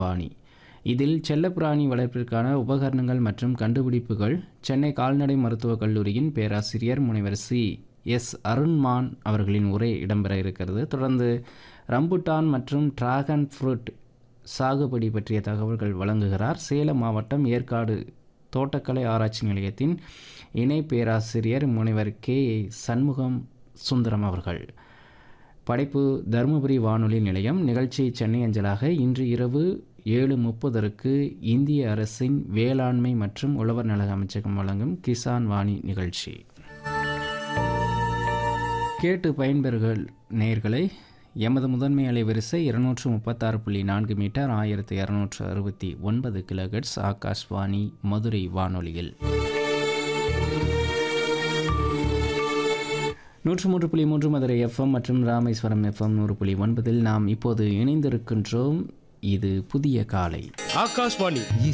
வாணி இதில் செல்லப்பிராணி வளர்ப்பிற்கான உபகரணங்கள் மற்றும் கண்டுபிடிப்புகள் சென்னை கால்நடை மருத்துவக் கல்லூரியின் பேராசிரியர் முனைவர் சி எஸ் அருண்மான் அவர்களின் உரை இடம்பெற இருக்கிறது தொடர்ந்து ரம்புட்டான் மற்றும் டிராகன் ஃப்ரூட் சாகுபடி பற்றிய தகவல்கள் வழங்குகிறார் சேலம் மாவட்டம் ஏற்காடு தோட்டக்கலை ஆராய்ச்சி நிலையத்தின் இணை பேராசிரியர் முனைவர் கே சண்முகம் சுந்தரம் அவர்கள் படைப்பு தருமபுரி வானொலி நிலையம் நிகழ்ச்சி சென்னை அஞ்சலாக இன்று இரவு ஏழு முப்பதற்கு இந்திய அரசின் வேளாண்மை மற்றும் உழவர் நல அமைச்சகம் வழங்கும் கிசான் வாணி நிகழ்ச்சி கேட்டு பயன்பெறுகள் நேர்களை எமது முதன்மை அலைவரிசை இருநூற்று முப்பத்தாறு புள்ளி நான்கு மீட்டர் ஆயிரத்தி இரநூற்று அறுபத்தி ஒன்பது கிலோகட்ஸ் ஆகாஷ்வாணி மதுரை வானொலியில் நூற்று மூன்று புள்ளி மூன்று மதுரை எஃப்எம் மற்றும் ராமேஸ்வரம் எஃப்எம் நூறு புள்ளி ஒன்பதில் நாம் இப்போது இணைந்திருக்கின்றோம் இது புதிய காலை ஆகாஷ்வாணி